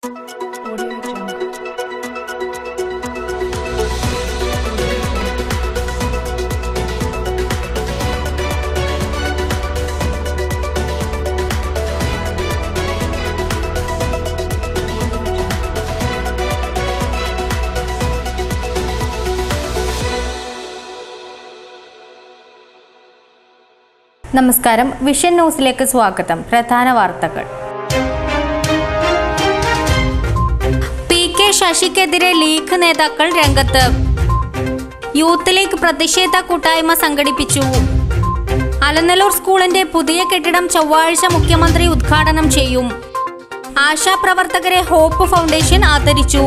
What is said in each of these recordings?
Audio Jungle. നമസ്കാരം vision ന്യൂസിലേക്ക് സ്വാഗതം പ്രധാന വാർത്തകൾ പി കെ ശശിക്കെതിരെ ലീഗ് നേതാക്കൾ രംഗത്ത് യൂത്ത് ലീഗ് പ്രതിഷേധ കൂട്ടായ്മ സംഘടിപ്പിച്ചു അലനല്ലൂർ സ്കൂളിന്റെ പുതിയ കെട്ടിടം ചൊവ്വാഴ്ച മുഖ്യമന്ത്രി ഉദ്ഘാടനം ചെയ്യും ആശാപ്രവർത്തകരെ ഹോപ്പ് ഫൗണ്ടേഷൻ ആദരിച്ചു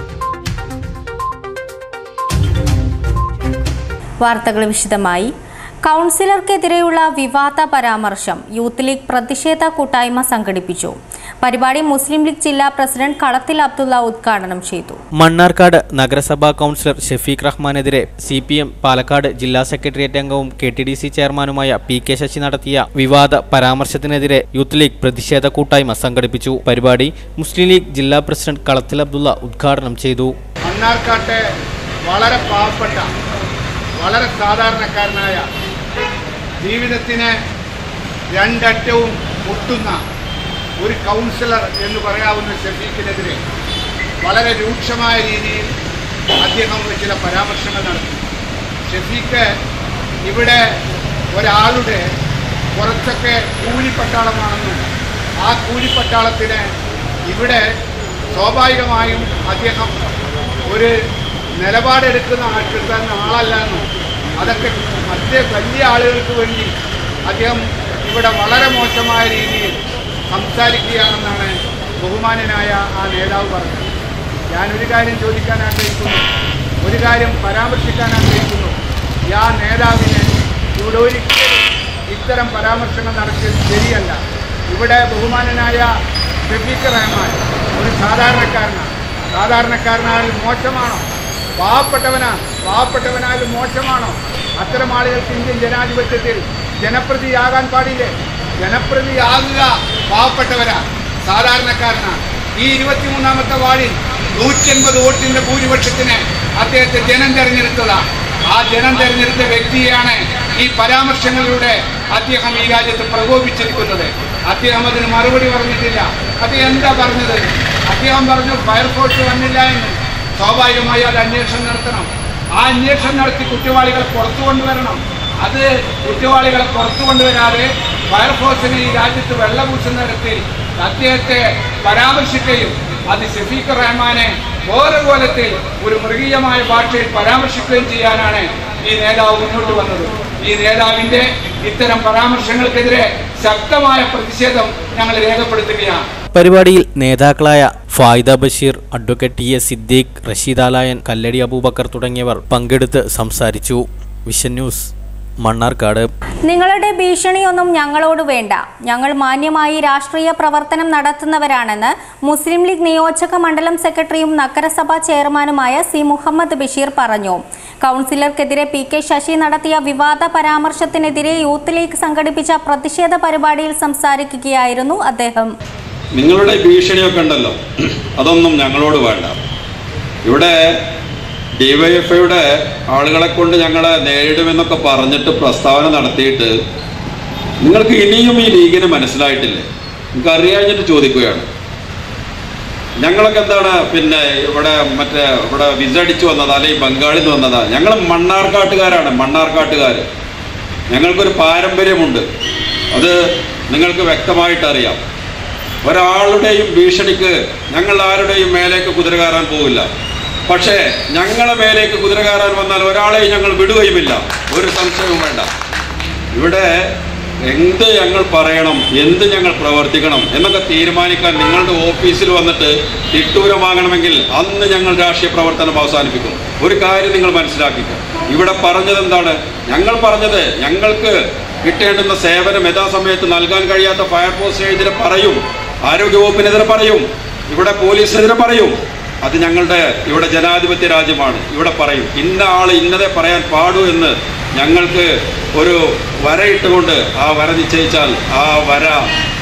വാർത്തകൾ വിശദമായി കൗൺസിലർക്കെതിരെയുള്ള വിവാദ പരാമർശം യൂത്ത് ലീഗ് പ്രതിഷേധ കൂട്ടായ്മ സംഘടിപ്പിച്ചു പരിപാടി മുസ്ലിം ലീഗ് ജില്ലാ പ്രസിഡന്റ് കളത്തിൽ അബ്ദുള്ള ഉദ്ഘാടനം ചെയ്തു മണ്ണാർക്കാട് നഗരസഭാ കൗൺസിലർ ഷഫീഖ് റഹ്മാനെതിരെ സി പി എം പാലക്കാട് ജില്ലാ സെക്രട്ടേറിയറ്റ് അംഗവും കെ ടി ഡി സി ചെയർമാനുമായ പി കെ ശശി നടത്തിയ വിവാദ പരാമർശത്തിനെതിരെ യൂത്ത് ലീഗ് പ്രതിഷേധ കൂട്ടായ്മ സംഘടിപ്പിച്ചു പരിപാടി മുസ്ലിം ലീഗ് ജില്ലാ പ്രസിഡന്റ് കളത്തിൽ അബ്ദുള്ള ഉദ്ഘാടനം ചെയ്തു മണ്ണാർക്കാട്ടെ വളരെ പാവപ്പെട്ട വളരെ സാധാരണക്കാരനായ ജീവിതത്തിന് രണ്ടറ്റവും മുട്ടുന്ന ഒരു കൗൺസിലർ എന്ന് പറയാവുന്ന ഷഫീഖിനെതിരെ വളരെ രൂക്ഷമായ രീതിയിൽ അദ്ദേഹം ചില പരാമർശങ്ങൾ നടത്തി ഷഫീഖ് ഇവിടെ ഒരാളുടെ കുറച്ചൊക്കെ കൂലിപ്പട്ടാളമാണെന്നും ആ കൂലിപ്പട്ടാളത്തിന് ഇവിടെ സ്വാഭാവികമായും അദ്ദേഹം ഒരു നിലപാടെടുക്കുന്ന ആൾക്കാർ ആളല്ല എന്നും അതൊക്കെ മറ്റേ വലിയ ആളുകൾക്ക് വേണ്ടി അദ്ദേഹം ഇവിടെ വളരെ മോശമായ രീതിയിൽ സംസാരിക്കുകയാണെന്നാണ് ബഹുമാനനായ ആ നേതാവ് പറഞ്ഞത് ഞാനൊരു കാര്യം ചോദിക്കാൻ ആഗ്രഹിക്കുന്നു ഒരു കാര്യം പരാമർശിക്കാൻ ആഗ്രഹിക്കുന്നു ഈ ആ നേതാവിന് ഇവിടെ ഒരിക്കലും ഇത്തരം പരാമർശങ്ങൾ നടത്തിയത് ശരിയല്ല ഇവിടെ ബഹുമാനനായ ഷഫീഖ് റഹ്മാൻ ഒരു സാധാരണക്കാരനാണ് സാധാരണക്കാരനാൽ മോശമാണോ പാവപ്പെട്ടവനാണ് പാവപ്പെട്ടവനാൽ മോശമാണോ അത്തരം ആളുകൾക്ക് ഇന്ത്യൻ ജനാധിപത്യത്തിൽ ജനപ്രതിയാകാൻ പാടില്ലേ ജനപ്രതിയാകുക പാവപ്പെട്ടവരാണ് സാധാരണക്കാരനാണ് ഈ ഇരുപത്തിമൂന്നാമത്തെ വാർഡിൽ നൂറ്റി എൺപത് വോട്ടിന്റെ ഭൂരിപക്ഷത്തിന് അദ്ദേഹത്തെ ജനം തെരഞ്ഞെടുത്തതാണ് ആ ജനം തെരഞ്ഞെടുത്ത വ്യക്തിയെയാണ് ഈ പരാമർശങ്ങളിലൂടെ അദ്ദേഹം ഈ രാജ്യത്ത് പ്രകോപിച്ചിരിക്കുന്നത് അദ്ദേഹം അതിന് മറുപടി പറഞ്ഞിട്ടില്ല അദ്ദേഹം എന്താ പറഞ്ഞത് അദ്ദേഹം പറഞ്ഞു ഫയർഫോഴ്സ് വന്നില്ല എന്ന് സ്വാഭാവികമായി അത് അന്വേഷണം നടത്തണം ആ അന്വേഷണം നടത്തി കുറ്റവാളികളെ പുറത്തു കൊണ്ടുവരണം അത് കുറ്റവാളികളെ പുറത്തു കൊണ്ടുവരാതെ ഫയർഫോഴ്സിന് ഈ രാജ്യത്ത് വെള്ളപൂശുന്ന തരത്തിൽ അദ്ദേഹത്തെ പരാമർശിക്കുകയും അത് ഷഫീഖ് റഹ്മാനെ വേറെ കോലത്തിൽ ഒരു മൃഗീയമായ ഭാഷയിൽ പരാമർശിക്കുകയും ചെയ്യാനാണ് ഈ നേതാവ് മുന്നോട്ട് വന്നത് ഈ നേതാവിന്റെ ഇത്തരം പരാമർശങ്ങൾക്കെതിരെ ശക്തമായ പ്രതിഷേധം ഞങ്ങൾ രേഖപ്പെടുത്തുകയാണ് പരിപാടിയിൽ നേതാക്കളായ Faida Basheer advocate T S Siddique Rasheed Alayan Kalladi Aboobacker തുടങ്ങിയവർ പങ്കെടുത്ത് സംസാരിച്ചു വിഷൻ ന്യൂസ് മണ്ണാർക്കാട് നിങ്ങളുടെ ഭീഷണിയൊന്നും ഞങ്ങളോട് വേണ്ട ഞങ്ങൾ മാന്യമായി രാഷ്ട്രീയ പ്രവർത്തനം നടത്തുന്നവരാണെന്ന് മുസ്ലിം ലീഗ് നിയോജക മണ്ഡലം സെക്രട്ടറിയും നഗരസഭാ ചെയർമാനുമായ സി മുഹമ്മദ് ബഷീർ പറഞ്ഞു കൗൺസിലർക്കെതിരെ പി കെ ശശി നടത്തിയ വിവാദ പരാമർശത്തിനെതിരെ യൂത്ത് ലീഗ് സംഘടിപ്പിച്ച പ്രതിഷേധ പരിപാടിയിൽ സംസാരിക്കുകയായിരുന്നു അദ്ദേഹം നിങ്ങളുടെ ഭീഷണിയൊക്കെ ഉണ്ടല്ലോ അതൊന്നും ഞങ്ങളോട് വേണ്ട ഇവിടെ ഡിവൈഎഫ്ഐയുടെ ആളുകളെ കൊണ്ട് ഞങ്ങളെ നേരിടുമെന്നൊക്കെ പറഞ്ഞിട്ട് പ്രസ്താവന നടത്തിയിട്ട് നിങ്ങൾക്ക് ഇനിയും ഈ ലീഗിനെ മനസ്സിലായിട്ടില്ലേ നിങ്ങൾക്ക് അറിയാഞ്ഞിട്ട് ചോദിക്കുകയാണ് ഞങ്ങളൊക്കെ എന്താണ് പിന്നെ ഇവിടെ മറ്റേ ഇവിടെ വിസ അടിച്ചു വന്നതാ അല്ലെങ്കിൽ ബംഗാളിൽ നിന്ന് വന്നതാ ഞങ്ങൾ മണ്ണാർക്കാട്ടുകാരാണ് മണ്ണാർക്കാട്ടുകാർ ഞങ്ങൾക്കൊരു പാരമ്പര്യമുണ്ട് അത് നിങ്ങൾക്ക് വ്യക്തമായിട്ട് അറിയാം ഒരാളുടെയും ഭീഷണിക്ക് ഞങ്ങൾ ആരുടെയും മേലേക്ക് കുതിര കയറാൻ പോവില്ല പക്ഷേ ഞങ്ങളെ മേലേക്ക് കുതിര കയറാൻ വന്നാൽ ഒരാളെയും ഞങ്ങൾ വിടുകയുമില്ല ഒരു സംശയവും വേണ്ട ഇവിടെ എന്ത് ഞങ്ങൾ പറയണം എന്ത് ഞങ്ങൾ പ്രവർത്തിക്കണം എന്നൊക്കെ തീരുമാനിക്കാൻ നിങ്ങളുടെ ഓഫീസിൽ വന്നിട്ട് തിട്ടൂരം വാങ്ങണമെങ്കിൽ അന്ന് ഞങ്ങൾ രാഷ്ട്രീയ പ്രവർത്തനം അവസാനിപ്പിക്കും ഒരു കാര്യം നിങ്ങൾ മനസ്സിലാക്കിക്കുക ഇവിടെ പറഞ്ഞത് എന്താണ് ഞങ്ങൾ പറഞ്ഞത് ഞങ്ങൾക്ക് കിട്ടേണ്ടുന്ന സേവനം യഥാസമയത്ത് നൽകാൻ കഴിയാത്ത ഫയർഫോഴ്സിനെതിരെ പറയും ആരോഗ്യവകുപ്പിനെതിരെ പറയും ഇവിടെ പോലീസിനെതിരെ പറയും അത് ഞങ്ങളുടെ ഇവിടെ ജനാധിപത്യ രാജ്യമാണ് ഇവിടെ പറയും ഇന്ന ആൾ ഇന്നതെ പറയാൻ പാടൂ എന്ന് ഞങ്ങൾക്ക് ഒരു വര ഇട്ടുകൊണ്ട് ആ വര നിശ്ചയിച്ചാൽ ആ വര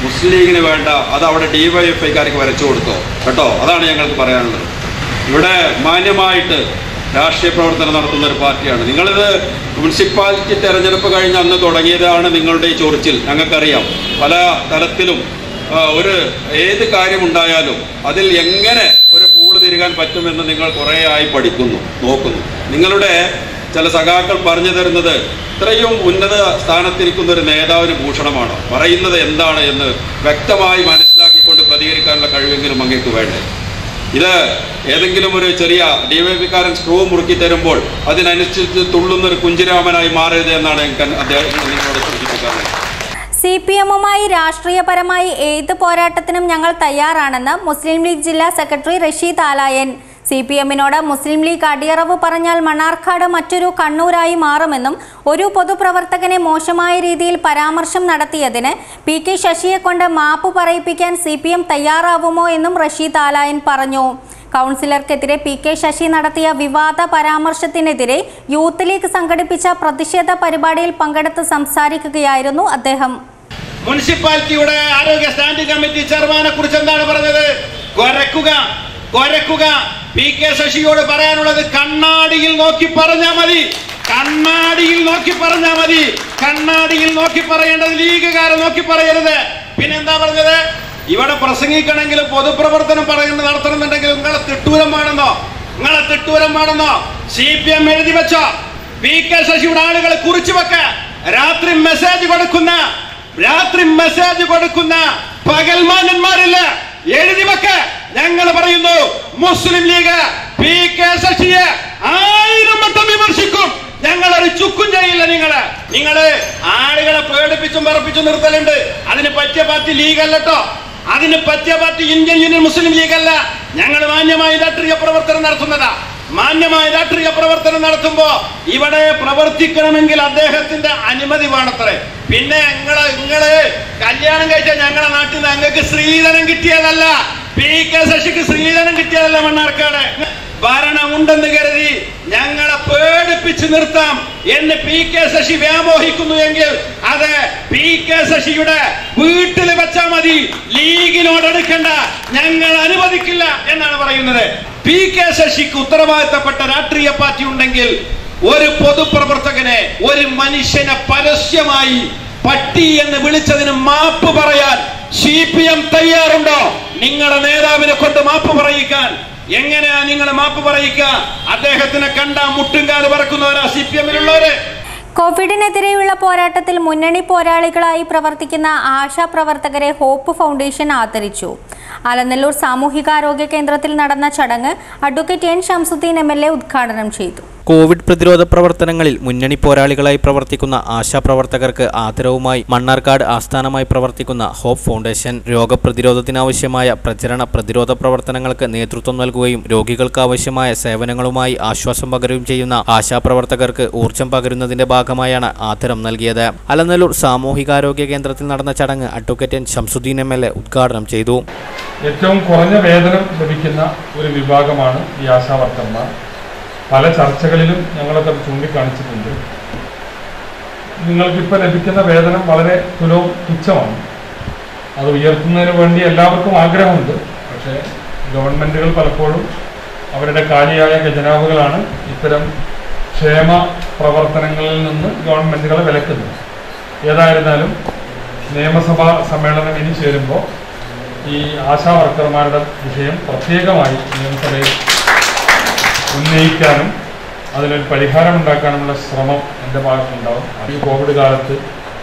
മുസ്ലിം ലീഗിന് വേണ്ട അത് അവിടെ ഡിവൈഎഫ്ഐക്കാർക്ക് വരച്ചു കൊടുത്തോ കേട്ടോ അതാണ് ഞങ്ങൾക്ക് പറയാനുള്ളത് ഇവിടെ മാന്യമായിട്ട് രാഷ്ട്രീയ പ്രവർത്തനം നടത്തുന്ന ഒരു പാർട്ടിയാണ് നിങ്ങളിത് മുനിസിപ്പാലിറ്റി തെരഞ്ഞെടുപ്പ് കഴിഞ്ഞ് അന്ന് തുടങ്ങിയതാണ് നിങ്ങളുടെ ഈ ചൊറിച്ചിൽ ഞങ്ങൾക്കറിയാം പല തലത്തിലും ആ, ഒരു ഏത് കാര്യമുണ്ടായാലും അതിൽ എങ്ങനെ ഒരു പൂള് തിരുകാൻ പറ്റുമെന്ന് നിങ്ങൾ കുറേ ആയി പഠിക്കുന്നു നോക്കുന്നു നിങ്ങളുടെ ചില സഖാക്കൾ പറഞ്ഞു തരുന്നത് ഇത്രയും ഉന്നത സ്ഥാനത്തിരിക്കുന്ന ഒരു നേതാവിന് ഭൂഷണമാണ് പറയുന്നത് എന്താണ് എന്ന് വ്യക്തമായി മനസ്സിലാക്കിക്കൊണ്ട് പ്രതികരിക്കാനുള്ള കഴിവെങ്കിലും അങ്ങേക്ക് വേണ്ടേ ഇത് ഏതെങ്കിലും ഒരു ചെറിയ ഡിവൈപിക്കാരൻ സ്ക്രൂ മുറുക്കി തരുമ്പോൾ അതിനനുസരിച്ച് തുള്ളുന്ന ഒരു കുഞ്ചിരാമനായി മാറരുത് എന്നാണ് എനിക്ക് അദ്ദേഹം നിങ്ങളോട് സൂചിപ്പിക്കാറുള്ളത് സി പി എമ്മുമായി രാഷ്ട്രീയപരമായി ഏത് പോരാട്ടത്തിനും ഞങ്ങൾ തയ്യാറാണെന്ന് മുസ്ലിം ലീഗ് ജില്ലാ secretary Rasheed Alayan C P എമ്മിനോട് മുസ്ലിം ലീഗ് അടിയറവ് പറഞ്ഞാൽ മണ്ണാർക്കാട് മറ്റൊരു കണ്ണൂരായി മാറുമെന്നും ഒരു പൊതുപ്രവർത്തകനെ മോശമായ രീതിയിൽ പരാമർശം നടത്തിയതിന് പി കെ ശശിയെ കൊണ്ട് മാപ്പ് പറയിപ്പിക്കാൻ സി പി എം തയ്യാറാവുമോ എന്നും റഷീദ് ആലായൻ പറഞ്ഞു കൗൺസിലർക്കെതിരെ പി കെ ശശി നടത്തിയ വിവാദ പരാമർശത്തിനെതിരെ യൂത്ത് ലീഗ് സംഘടിപ്പിച്ച പ്രതിഷേധ പരിപാടിയിൽ പങ്കെടുത്ത് സംസാരിക്കുകയായിരുന്നു അദ്ദേഹം മുനിസിപ്പാലിറ്റിയുടെ ആരോഗ്യ സ്റ്റാൻഡിംഗ് കമ്മിറ്റി ചെയർമാനെ കുറിച്ച് എന്താണ് പറഞ്ഞത് കൊരക്കുക കൊരക്കുക പി കെ ശശിയോട് പറയാനുള്ളത് കണ്ണാടിയിൽ നോക്കി പറഞ്ഞാ മതി കണ്ണാടിയിൽ നോക്കി പറഞ്ഞാ മതി കണ്ണാടിയിൽ നോക്കി പറയേണ്ടത് ലീഗുകാരെ നോക്കി പറയരുത് പിന്നെന്താ പറഞ്ഞത് ഇവിടെ പ്രസംഗിക്കണമെങ്കിൽ പൊതുപ്രവർത്തനം പറയുന്നത് നടത്തണമെന്നുണ്ടെങ്കിൽ നിങ്ങളെ തിട്ടൂരം വേണമെന്നോ നിങ്ങളെ തിട്ടൂരം വേണമെന്നോ സി പി എം എഴുതി വെച്ചോ പി കെ ശശിയുടെ ആളുകളെ കുറിച്ചു വെക്ക രാത്രി മെസ്സേജ് കൊടുക്കുന്ന രാത്രി മെസ്സേജ് കൊടുക്കുന്ന പകൽമാന്യന്മാരില്ല എഴുതി വെക്ക ഞങ്ങൾ പറയുന്നു മുസ്ലിം ലീഗ് പി കെ ശശിയെ ആയിരം വട്ടം വിമർശിക്കും ഞങ്ങൾ ഒരു ചുക്കും ചെയ്യില്ല നിങ്ങള് നിങ്ങള് ആളുകളെ പേടിപ്പിച്ചും പറപ്പിച്ചും നിർത്തലുണ്ട് അതിന് പറ്റിയ പാർട്ടി ലീഗ് അല്ലട്ടോ അതിന് പറ്റിയ party Indian Union Muslim League അല്ല ഞങ്ങൾ മാന്യമായി രാഷ്ട്രീയ പ്രവർത്തനം നടത്തുന്നതാ മാന്യമായ രാഷ്ട്രീയ പ്രവർത്തനം നടത്തുമ്പോ ഇവിടെ പ്രവർത്തിക്കണമെങ്കിൽ അദ്ദേഹത്തിന്റെ അനുമതി വേണത്രേ പിന്നെ നിങ്ങള് നിങ്ങള് കല്യാണം കഴിച്ച ഞങ്ങളെ നാട്ടിൽ നിന്ന് ഞങ്ങൾക്ക് ശ്രീധനം കിട്ടിയതല്ല പി കെ ശശിക്ക് ശ്രീധനം കിട്ടിയതല്ല മണ്ണാർക്കാട് ഭരണമുണ്ടെന്ന് കരുതി ഞങ്ങളെ പേടിപ്പിച്ച് നിർത്താം എന്ന് പി കെ ശശി വ്യാമോഹിക്കുന്നു എങ്കിൽ അത് പി കെ ശശിയുടെ വീട്ടിൽ വെച്ചാൽ മതി ലീഗിനോട് എടുക്കണ്ട ഞങ്ങൾ അനുവദിക്കില്ല എന്നാണ് പറയുന്നത് പി കെ ശശിക്ക് ഉത്തരവാദിത്തപ്പെട്ട രാഷ്ട്രീയ പാർട്ടി ഉണ്ടെങ്കിൽ ഒരു പൊതുപ്രവർത്തകനെ ഒരു മനുഷ്യനെ പരസ്യമായി പട്ടി എന്ന് വിളിച്ചതിന് മാപ്പ് പറയാൻ സി പി എം തയ്യാറുണ്ടോ നിങ്ങളുടെ നേതാവിനെ കൊണ്ട് മാപ്പ് പറയിക്കാൻ എങ്ങനെയാ നിങ്ങൾ മാപ്പ് പറയിക്കുക അദ്ദേഹത്തിനെ കണ്ട മുട്ടുംകാല് പറക്കുന്നവരാ സി പി എമ്മിലുള്ളവര് കോവിഡിനെതിരെയുള്ള പോരാട്ടത്തിൽ മുന്നണി പോരാളികളായി പ്രവർത്തിക്കുന്ന ആശാ പ്രവർത്തകരെ ഹോപ്പ് ഫൗണ്ടേഷൻ ആദരിച്ചു അലനല്ലൂർ സാമൂഹികാരോഗ്യ കേന്ദ്രത്തിൽ നടന്ന ചടങ്ങ് advocate N Shamsuddin M L A ഉദ്ഘാടനം ചെയ്തു കോവിഡ് പ്രതിരോധ പ്രവർത്തനങ്ങളിൽ മുന്നണി പോരാളികളായി പ്രവർത്തിക്കുന്ന ആശാപ്രവർത്തകർക്ക് ആദരവുമായി മണ്ണാർക്കാട് ആസ്ഥാനമായി പ്രവർത്തിക്കുന്ന ഹോപ്പ് ഫൗണ്ടേഷൻ രോഗപ്രതിരോധത്തിനാവശ്യമായ പ്രചരണ പ്രതിരോധ പ്രവർത്തനങ്ങൾക്ക് നേതൃത്വം നൽകുകയും രോഗികൾക്ക് ആവശ്യമായ സേവനങ്ങളുമായി ആശ്വാസം പകരുകയും ചെയ്യുന്ന ആശാപ്രവർത്തകർക്ക് ഊർജം പകരുന്നതിന്റെ ഭാഗമായാണ് ആദരം നൽകിയത് അലനല്ലൂർ സാമൂഹികാരോഗ്യ കേന്ദ്രത്തിൽ നടന്ന ചടങ്ങ് advocate N Shamsuddin M L A ഉദ്ഘാടനം ചെയ്തു ഏറ്റവും കുറഞ്ഞ വേതനം ലഭിക്കുന്ന ഒരു വിഭാഗമാണ് ഈ ആശാവർക്കർമാർ പല ചർച്ചകളിലും ഞങ്ങളൊക്കെ അത് ചൂണ്ടിക്കാണിച്ചിട്ടുണ്ട് നിങ്ങൾക്കിപ്പോൾ ലഭിക്കുന്ന വേതനം വളരെ തുലോ തുച്ഛമാണ് അത് ഉയർത്തുന്നതിന് വേണ്ടി എല്ലാവർക്കും ആഗ്രഹമുണ്ട് പക്ഷേ ഗവൺമെൻറ്റുകൾ പലപ്പോഴും അവരുടെ കാലിയായ ഖജനാവുകളാണ് ഇത്തരം ക്ഷേമ പ്രവർത്തനങ്ങളിൽ നിന്ന് ഗവൺമെൻറ്റുകളെ വിലക്കുന്നത് ഏതായിരുന്നാലും നിയമസഭാ സമ്മേളനം ഇനി ചേരുമ്പോൾ ഈ ആശാ വർക്കർമാരുടെ വിഷയം പ്രത്യേകമായി നിയമസഭയിൽ ഉന്നയിക്കാനും അതിനൊരു പരിഹാരം ഉണ്ടാക്കാനുമുള്ള ശ്രമം എൻ്റെ ഭാഗത്തുണ്ടാവും ഈ കോവിഡ് കാലത്ത്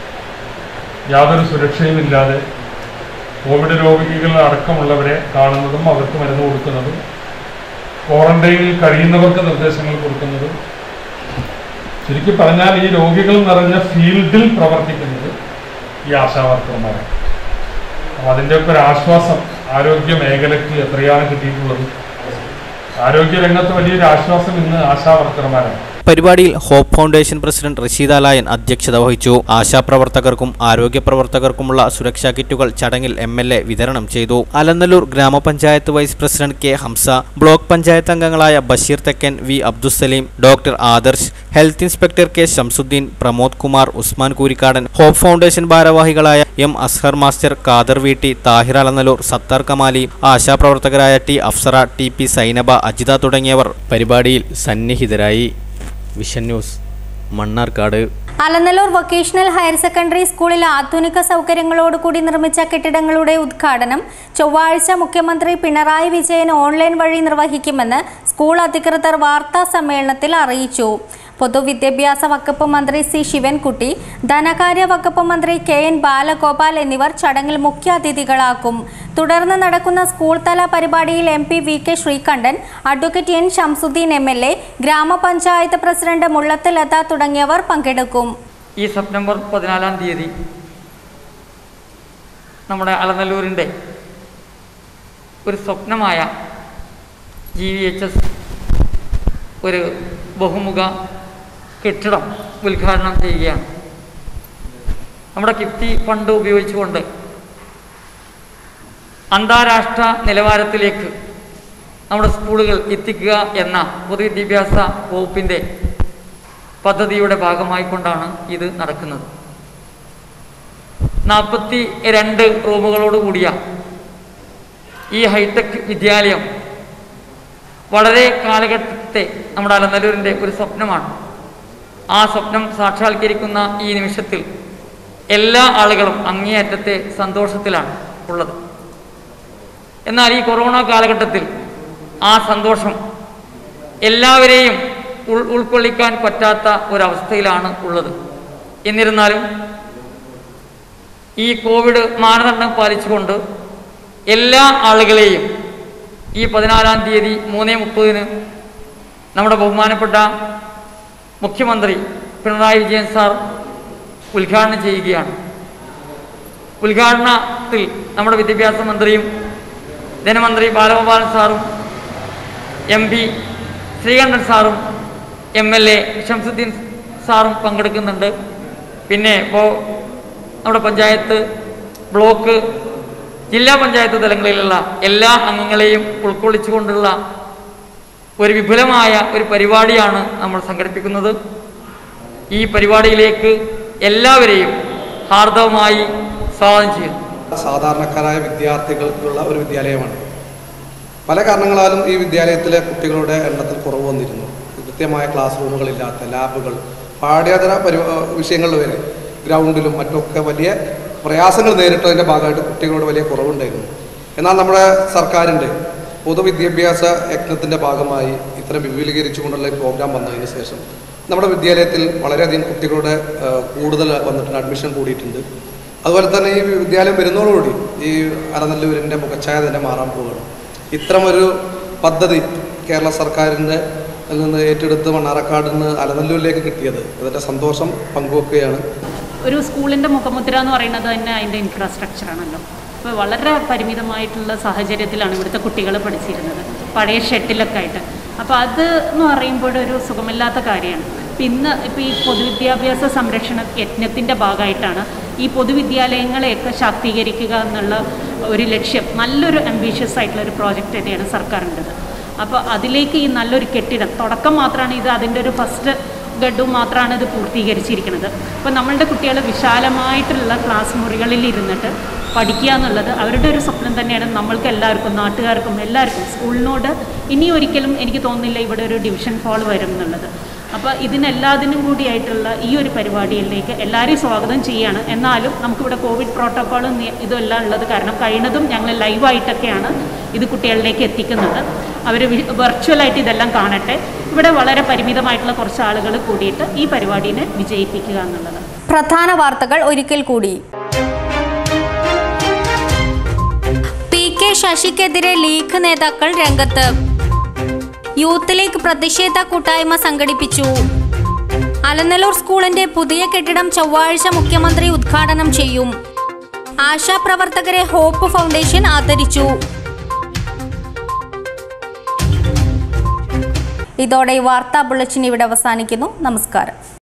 യാതൊരു സുരക്ഷയുമില്ലാതെ കോവിഡ് രോഗികൾ അടക്കമുള്ളവരെ കാണുന്നതും അവർക്ക് മരുന്ന് കൊടുക്കുന്നതും ക്വാറന്റൈനിൽ കഴിയുന്നവർക്ക് നിർദ്ദേശങ്ങൾ കൊടുക്കുന്നതും ചുരുക്കി പറഞ്ഞാൽ ഈ രോഗികൾ നിറഞ്ഞ ഫീൽഡിൽ പ്രവർത്തിക്കുന്നത് ഈ ആശാ വർക്കർമാരാണ് അപ്പോൾ അതിൻ്റെയൊക്കെ ഒരു ആശ്വാസം ആരോഗ്യ മേഖലയ്ക്ക് എത്രയാണ് കിട്ടിയിട്ടുള്ളത് ആരോഗ്യ രംഗത്ത് വലിയൊരു ആശ്വാസം ഇന്ന് ആശാ വർക്കർമാരാണ് പരിപാടിയിൽ Hope Foundation president Rasheed Alayan അധ്യക്ഷത വഹിച്ചു ആശാപ്രവർത്തകർക്കും ആരോഗ്യ പ്രവർത്തകർക്കുമുള്ള സുരക്ഷാ കിറ്റുകൾ ചടങ്ങിൽ എം എൽ എ വിതരണം ചെയ്തു അലനല്ലൂർ ഗ്രാമപഞ്ചായത്ത് vice president K Hamsa block panchayat അംഗങ്ങളായ Basheer Thekkan V Abdusaleem doctor Adarsh health inspector K Shamsuddin Pramod Kumar Usman Koorikkadan Hope Foundation ഭാരവാഹികളായ എം അസ്ഹർ മാസ്റ്റർ ഖാദർ വീട്ടി താഹിർ അലനല്ലൂർ സത്താർ കമാലി ആശാപ്രവർത്തകരായ T Afsara T P Sainaba Ajitha തുടങ്ങിയവർ പരിപാടിയിൽ സന്നിഹിതരായി Vision News Mannarkkad Alanallur vocational higher secondary സ്കൂളിൽ ആധുനിക സൗകര്യങ്ങളോടുകൂടി നിർമ്മിച്ച കെട്ടിടങ്ങളുടെ ഉദ്ഘാടനം ചൊവ്വാഴ്ച മുഖ്യമന്ത്രി പിണറായി വിജയൻ ഓൺലൈൻ വഴി നിർവഹിക്കുമെന്ന് സ്കൂൾ അധികൃതർ വാർത്താ സമ്മേളനത്തിൽ അറിയിച്ചു പൊതുവിദ്യാഭ്യാസ വകുപ്പ് മന്ത്രി സി ശിവൻകുട്ടി ധനകാര്യ വകുപ്പ് മന്ത്രി കെ എൻ ബാലഗോപാൽ എന്നിവർ ചടങ്ങിൽ മുഖ്യാതിഥികളാക്കും തുടർന്ന് നടക്കുന്ന സ്കൂൾ തല പരിപാടിയിൽ M P V K Sreekandan advocate N Shamsuddin M L A ഗ്രാമപഞ്ചായത്ത് പ്രസിഡന്റ് മുള്ളത്ത് ലത തുടങ്ങിയവർ പങ്കെടുക്കും ഈ സെപ്റ്റംബർ പതിനാലാം തീയതി നമ്മുടെ അലനല്ലൂരിൻ്റെ ഒരു സ്വപ്നമായ ജി വി എച്ച് എസ് ഒരു ബഹുമുഖ കെട്ടിടം ഉദ്ഘാടനം ചെയ്യുകയാണ് നമ്മുടെ കിഫ്റ്റി ഫണ്ട് ഉപയോഗിച്ചുകൊണ്ട് അന്താരാഷ്ട്ര നിലവാരത്തിലേക്ക് നമ്മുടെ സ്കൂളുകൾ എത്തിക്കുക എന്ന പൊതുവിദ്യാഭ്യാസ വകുപ്പിൻ്റെ പദ്ധതിയുടെ ഭാഗമായിക്കൊണ്ടാണ് ഇത് നടക്കുന്നത് നാൽപ്പത്തി രണ്ട് റൂമുകളോട് കൂടിയ ഈ ഹൈടെക് വിദ്യാലയം വളരെ കാലഘട്ടത്തെ നമ്മുടെ അലനല്ലൂരിൻ്റെ ഒരു സ്വപ്നമാണ് ആ സ്വപ്നം സാക്ഷാത്കരിക്കുന്ന ഈ നിമിഷത്തിൽ എല്ലാ ആളുകളും അങ്ങേയറ്റത്തെ സന്തോഷത്തിലാണ് ഉള്ളത് എന്നാൽ ഈ കൊറോണ കാലഘട്ടത്തിൽ ആ സന്തോഷം എല്ലാവരെയും ഉൾ ഉൾക്കൊള്ളിക്കാൻ പറ്റാത്ത ഒരവസ്ഥയിലാണ് ഉള്ളത് എന്നിരുന്നാലും ഈ കോവിഡ് മാനദണ്ഡം പാലിച്ചുകൊണ്ട് എല്ലാ ആളുകളെയും ഈ പതിനാലാം തീയതി മൂന്നേ മുപ്പതിന് നമ്മുടെ ബഹുമാനപ്പെട്ട മുഖ്യമന്ത്രി പിണറായി വിജയൻ സാർ ഉദ്ഘാടനം ചെയ്യുകയാണ് ഉദ്ഘാടനത്തിൽ നമ്മുടെ വിദ്യാഭ്യാസ മന്ത്രിയും ധനമന്ത്രി ബാലഗോപാലൻ സാറും എം പി ശ്രീകണ്ഠൻ സാറും എം എൽ എ ഷംസുദ്ദീൻ സാറും പങ്കെടുക്കുന്നുണ്ട് പിന്നെ ഇപ്പോൾ നമ്മുടെ പഞ്ചായത്ത് ബ്ലോക്ക് ജില്ലാ പഞ്ചായത്ത് തലങ്ങളിലുള്ള എല്ലാ അംഗങ്ങളെയും ഉൾക്കൊള്ളിച്ചുകൊണ്ടുള്ള ഒരു വിപുലമായ ഒരു പരിപാടിയാണ് നമ്മൾ സംഘടിപ്പിക്കുന്നത് ഈ പരിപാടിയിലേക്ക് എല്ലാവരെയും ഹാർദവമായി സ്വാഗതം ചെയ്യുന്നു സാധാരണക്കാരായ വിദ്യാർത്ഥികൾക്കുള്ള ഒരു വിദ്യാലയമാണ് പല കാരണങ്ങളാലും ഈ വിദ്യാലയത്തിലെ കുട്ടികളുടെ എണ്ണത്തിൽ കുറവ് വന്നിരുന്നു കൃത്യമായ ക്ലാസ് റൂമുകളില്ലാത്ത ലാബുകൾ പാഠ്യേതര പരി വിഷയങ്ങളിൽ വരെ ഗ്രൗണ്ടിലും മറ്റൊക്കെ വലിയ പ്രയാസങ്ങൾ നേരിട്ടതിൻ്റെ ഭാഗമായിട്ട് കുട്ടികളോട് വലിയ കുറവുണ്ടായിരുന്നു എന്നാൽ നമ്മുടെ സർക്കാരിൻ്റെ പൊതുവിദ്യാഭ്യാസ യജ്ഞത്തിൻ്റെ ഭാഗമായി ഇത്തരം വിപുലീകരിച്ചുകൊണ്ടുള്ള ഈ പ്രോഗ്രാം വന്നതിന് ശേഷം നമ്മുടെ വിദ്യാലയത്തിൽ വളരെയധികം കുട്ടികളുടെ ആ, കൂടുതൽ വന്നിട്ടുണ്ട് അഡ്മിഷൻ കൂടിയിട്ടുണ്ട് അതുപോലെ തന്നെ ഈ വിദ്യാലയം വരുന്നതോടുകൂടി ഈ അരനല്ലൂരിൻ്റെ മുഖച്ഛായ തന്നെ മാറാൻ പോവുകയാണ് ഇത്തരമൊരു പദ്ധതി കേരള സർക്കാരിൻ്റെ നിന്ന് ഏറ്റെടുത്ത് മണ്ണാറക്കാട് നിന്ന് അലനല്ലൂരിലേക്ക് കിട്ടിയത് ഇതിൻ്റെ സന്തോഷം പങ്കുവെക്കുകയാണ് ഒരു സ്കൂളിൻ്റെ മുഖമുദ്ര എന്ന് പറയുന്നത് തന്നെ അതിൻ്റെ ഇൻഫ്രാസ്ട്രക്ചറാണല്ലോ അപ്പോൾ വളരെ പരിമിതമായിട്ടുള്ള സാഹചര്യത്തിലാണ് ഇവിടുത്തെ കുട്ടികൾ പഠിച്ചിരുന്നത് പഴയ ഷെട്ടിലൊക്കെ ആയിട്ട് അപ്പോൾ അത് എന്ന് പറയുമ്പോൾ ഒരു സുഖമില്ലാത്ത കാര്യമാണ് ഇപ്പം ഇന്ന് ഇപ്പോൾ ഈ പൊതുവിദ്യാഭ്യാസ സംരക്ഷണ യജ്ഞത്തിൻ്റെ ഭാഗമായിട്ടാണ് ഈ പൊതുവിദ്യാലയങ്ങളെയൊക്കെ ശാക്തീകരിക്കുക എന്നുള്ള ഒരു ലക്ഷ്യം നല്ലൊരു അംബീഷ്യസ് ആയിട്ടുള്ള ഒരു പ്രോജക്റ്റ് തന്നെയാണ് സർക്കാരിൻ്റെത് അപ്പോൾ അതിലേക്ക് ഈ നല്ലൊരു കെട്ടിടം തുടക്കം മാത്രമാണ് ഇത് അതിൻ്റെ ഒരു ഫസ്റ്റ് ഗഡും മാത്രമാണ് ഇത് പൂർത്തീകരിച്ചിരിക്കുന്നത് അപ്പോൾ നമ്മളുടെ കുട്ടികൾ വിശാലമായിട്ടുള്ള ക്ലാസ് മുറികളിൽ ഇരുന്നിട്ട് പഠിക്കുക എന്നുള്ളത് അവരുടെ ഒരു സ്വപ്നം തന്നെയാണ് നമ്മൾക്ക് എല്ലാവർക്കും നാട്ടുകാർക്കും എല്ലാവർക്കും സ്കൂളിനോട് ഇനി ഒരിക്കലും എനിക്ക് തോന്നുന്നില്ല ഇവിടെ ഒരു ഡിവിഷൻ ഫോൾ വരും എന്നുള്ളത് അപ്പോൾ ഇതിനെല്ലാത്തിനും കൂടിയായിട്ടുള്ള ഈ ഒരു പരിപാടിയിലേക്ക് എല്ലാവരെയും സ്വാഗതം ചെയ്യാണ് എന്നാലും നമുക്കിവിടെ കോവിഡ് പ്രോട്ടോക്കോളും ഇതെല്ലാം ഉള്ളത് കാരണം കഴിയുന്നതും ഞങ്ങൾ ലൈവായിട്ടൊക്കെയാണ് ഇത് കുട്ടികളിലേക്ക് എത്തിക്കുന്നത് അവർ വെർച്വലായിട്ട് ഇതെല്ലാം കാണട്ടെ ഇവിടെ വളരെ പരിമിതമായിട്ടുള്ള കുറച്ച് ആളുകൾ കൂടിയിട്ട് ഈ പരിപാടിനെ വിജയിപ്പിക്കുക എന്നുള്ളത് പ്രധാന വാർത്തകൾ ഒരിക്കൽ കൂടി പി കെ ശശിക്കെതിരെ ലീഗ് നേതാക്കൾ രംഗത്ത് യൂത്ത് ലീഗ് പ്രതിഷേധ കൂട്ടായ്മ സംഘടിപ്പിച്ചു അലനല്ലൂർ സ്കൂളിന്റെ പുതിയ കെട്ടിടം ചൊവ്വാഴ്ച മുഖ്യമന്ത്രി ഉദ്ഘാടനം ചെയ്യും ആശാപ്രവർത്തകരെ ഹോപ്പ് ഫൗണ്ടേഷൻ ആദരിച്ചു ഇതോടെ ഈ വാർത്താ ബുള്ളറ്റിൻ ഇവിടെ അവസാനിക്കുന്നു നമസ്കാരം